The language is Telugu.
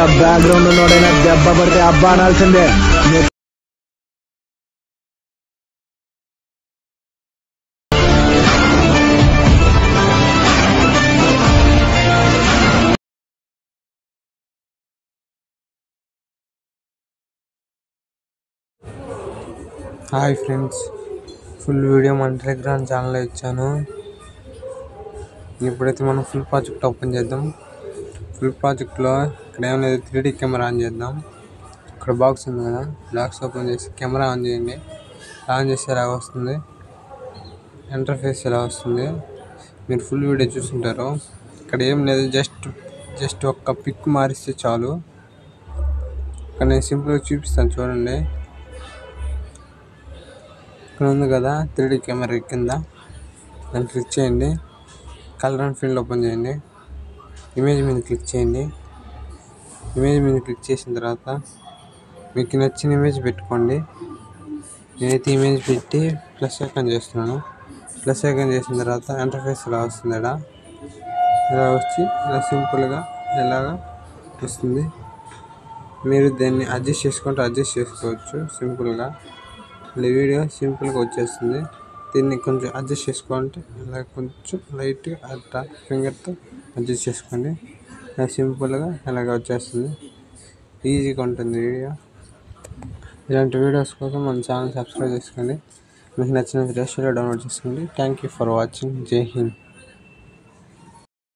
బ్యాక్గ్రౌండ్ ఉన్నోడైనా దెబ్బ పడితే అబ్బా అనాల్సిందే హాయ్ ఫ్రెండ్స్ ఫుల్ వీడియో మన టెలిగ్రామ్ ఛానల్లో ఇచ్చాను ఇప్పుడైతే మనం ఫుల్ ప్రాజెక్ట్ ఓపెన్ చేద్దాం ఫుల్ ప్రాజెక్ట్లో ఇక్కడ ఏం లేదు త్రీ డీ కెమెరా ఆన్ చేద్దాం ఇక్కడ బాక్స్ ఉంది కదా బాక్స్ ఓపెన్ చేసి కెమెరా ఆన్ చేయండి ఆన్ చేస్తే ఇలా వస్తుంది ఇంటర్ఫేస్ ఇలా వస్తుంది మీరు ఫుల్ వీడియో చూస్తుంటారు ఇక్కడ ఏం లేదు జస్ట్ జస్ట్ ఒక్క పిక్ మారిస్తే చాలు ఇక్కడ నేను సింపుల్గా చూపిస్తాను చూడండి ఇక్కడ ఉంది కదా త్రీ డీ కెమెరా కింద దాన్ని క్లిక్ చేయండి కలర్ అండ్ ఫీల్డ్ ఓపెన్ చేయండి ఇమేజ్ మీద క్లిక్ చేయండి ఇమేజ్ మీద క్లిక్ చేసిన తర్వాత మీకు నచ్చిన ఇమేజ్ పెట్టుకోండి నేనైతే ఇమేజ్ పెట్టి ప్లస్ ఐకాన్ చేస్తున్నాను ప్లస్ ఐకాన్ చేసిన తర్వాత ఇంటర్ఫేస్ ఇలా వస్తుంది ఇక్కడ ఇలా వచ్చి ఇలా సింపుల్గా ఇలాగా వస్తుంది మీరు దీన్ని అడ్జస్ట్ చేసుకుంటే అడ్జస్ట్ చేసుకోవచ్చు సింపుల్గా ఇలా వీడియో సింపుల్గా వచ్చేస్తుంది దీన్ని కొంచెం అడ్జస్ట్ చేసుకోవాలంటే ఇలా కొంచెం లైట్గా అట్లా ఫింగర్తో అడ్జస్ట్ చేసుకోండి ఇలా సింపుల్గా ఇలాగ వచ్చేస్తుంది ఈజీగా ఉంటుంది వీడియో ఇలాంటి వీడియోస్ కోసం మన ఛానల్ సబ్స్క్రైబ్ చేసుకోండి మీకు నచ్చిన వీడియోస్ డౌన్లోడ్ చేసుకోండి thank you for watching Jai Hind